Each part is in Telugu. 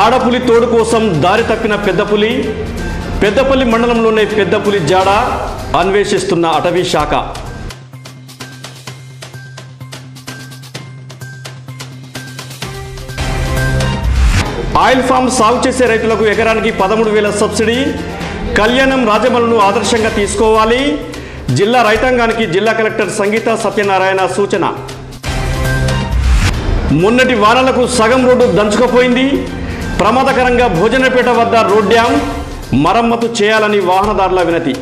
ఆడపులి తోడు కోసం దారి తప్పిన పెద్దపులి పెద్దపల్లి మండలంలోనే పెద్దపులి జాడ అన్వేషిస్తున్న అటవీ శాఖ ఆయిల్ ఫామ్ సాగు చేసే రైతులకు ఎకరానికి పదమూడు వేల సబ్సిడీ కళ్యాణం రాజమలను ఆదర్శంగా తీసుకోవాలి జిల్లా రైతాంగానికి జిల్లా కలెక్టర్ సంగీత సత్యనారాయణ సూచన మొన్నటి వారాలకు సగం రోడ్డు దంచుకుపోయింది ప్రమాదకరంగా భోజనపేట వద్ద రోడ్ డ్యాం మరమ్మతు చేయాలని వాహనదారుల వినతి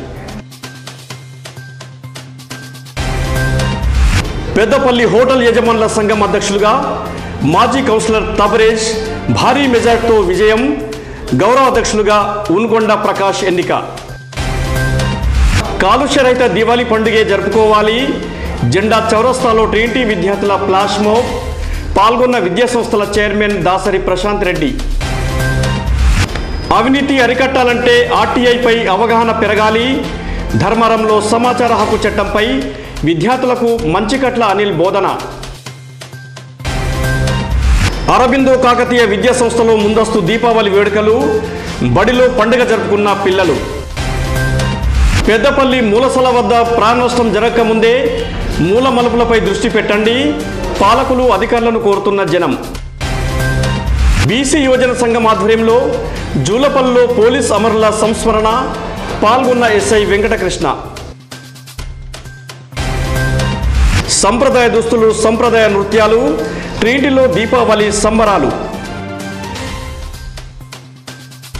పెద్దపల్లి హోటల్ యజమానుల సంఘం అధ్యక్షులుగా మాజీ కౌన్సిలర్ తబరేజ్ భారీ మెజార్టీతో విజయం గౌరవ అధ్యక్షులుగా ఉన్గొండ ప్రకాష్ ఎన్నిక కాలుష్య రహిత దివాళీ పండుగ జరుపుకోవాలి జెండా చౌరస్తాలో ట్రీంటీ విద్యార్థుల ఫ్లాష్ మోబ్ పాల్గొన్న విద్యా సంస్థల చైర్మన్ దాసరి ప్రశాంత్ రెడ్డి అవినీతి అరికట్టాలంటే ఆర్టీఐపై అవగాహన పెరగాలి ధర్మారంలో సమాచార హక్కు చట్టంపై విద్యార్థులకు మంచికట్ల అనిల్ బోధన అరబిందో కాకతీయ విద్యా సంస్థలో ముందస్తు దీపావళి వేడుకలు బడిలో పండుగ జరుపుకున్న పిల్లలు పెద్దపల్లి మూలసల వద్ద ప్రాణ నష్టం జరగకముందే మూల మలుపులపై దృష్టి పెట్టండి పాలకులు అధికారులను కోరుతున్న జనం బీసీ యువజన సంఘం ఆధ్వర్యంలో జూలపల్లిలో పోలీస్ అమరుల సంస్మరణ పాల్గొన్న ఎస్ఐ వెంకటకృష్ణ సంప్రదాయ దుస్తులు సంప్రదాయ నృత్యాలు ట్రీంటిలో దీపావళి సంబరాలు